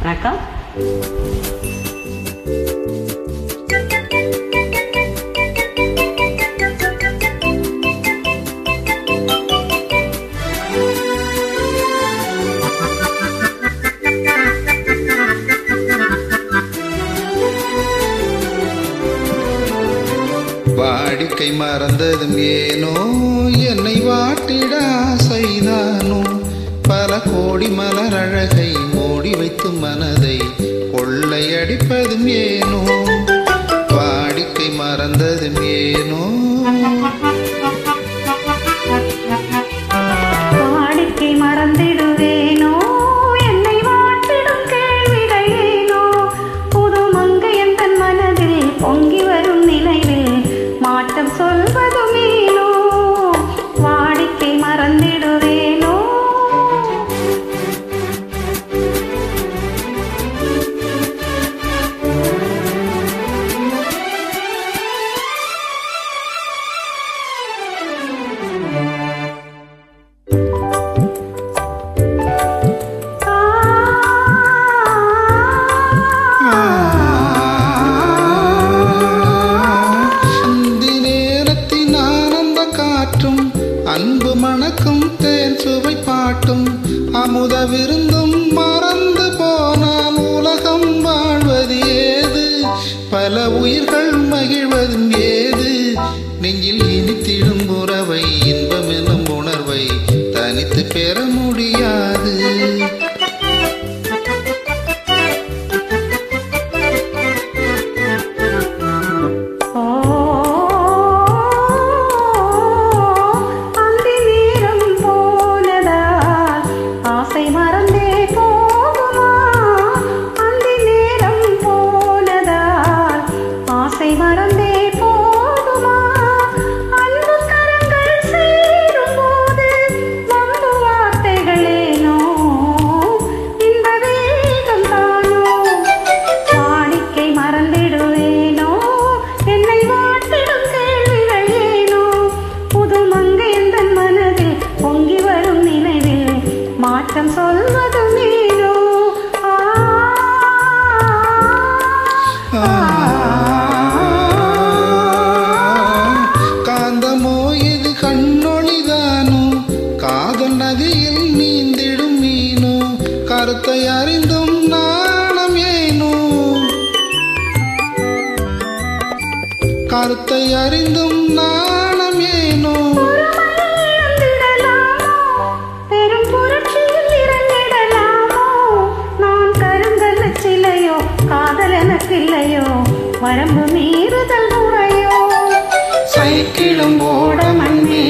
வணக்கம் வாடிக்கை மறந்ததும் ஏனோ என்னை வாட்டிட ஆசைதானோ பல கோடி மலர் அழகை மூடி வைத்து மனதை கொள்ளையடிப்பதும் ஏனோ வாடிக்கை மறந்ததும் ஏனோ வாடிக்கை மறந்திடுவேனோ என்னை வாட்டிடும் கேள்விகள் ஏனோ புது மங்கையன் தன் மனதில் பொங்கி வரும் நினைவில் மாற்றம் சொல்வதும் ஏனோ வாடிக்கை மறந்திடுவேனோ சிந்தி நேரத்தின் ஆனந்த காற்றும் அன்பு மணக்கும் தேன் சுவை பாட்டும் அமுத விருந்தும் மறந்து போனால் உலகம் வாழ்வது ஏது பல உயிர்கள் மகிழ்வதும் ஏது நெஞ்சில் இனித்திடும் உறவை இன்பம் எனும் உணர்வை தனித்து பெற முடியாது ஓ அந்தி நேரம் போனதால் ஆசை மறந்தே போகுமா அந்தி நேரம் போனதால் ஆசை மறந்தே போகுமா அன்பு கரங்கள் சேரும்போது வம்பு வார்த்தைகளேனோ இந்த வேகம் தானோ வாடிக்கை மறந்திடுவேனோ என்னை வாட்டிடும் கேள்விகள் ஏனோ புது மங்கை எந்தன் மனதில் பொங்கி வரும் நினைவில் மாற்றம் சொல்வதும் ஏனோ ஆ, காந்தமோ இது கண்ணொளிதானோ காதல் நதியில் நீந்திடும் மீனோ கருத்தை அறிந்தும் நாணம் ஏனோ கருத்தை அறிந்தும் நாணம் ஏனோ இழந்திடலாமோ? பெரும் புரட்சியில் இறங்கிடலாமோ? நான் கருங்கல்லுச் சிலையோ காதல் எனக்கில்லையோ வரம்பு மீறுதல் முறையோ சைக்கிளும் ஓட மண்ணே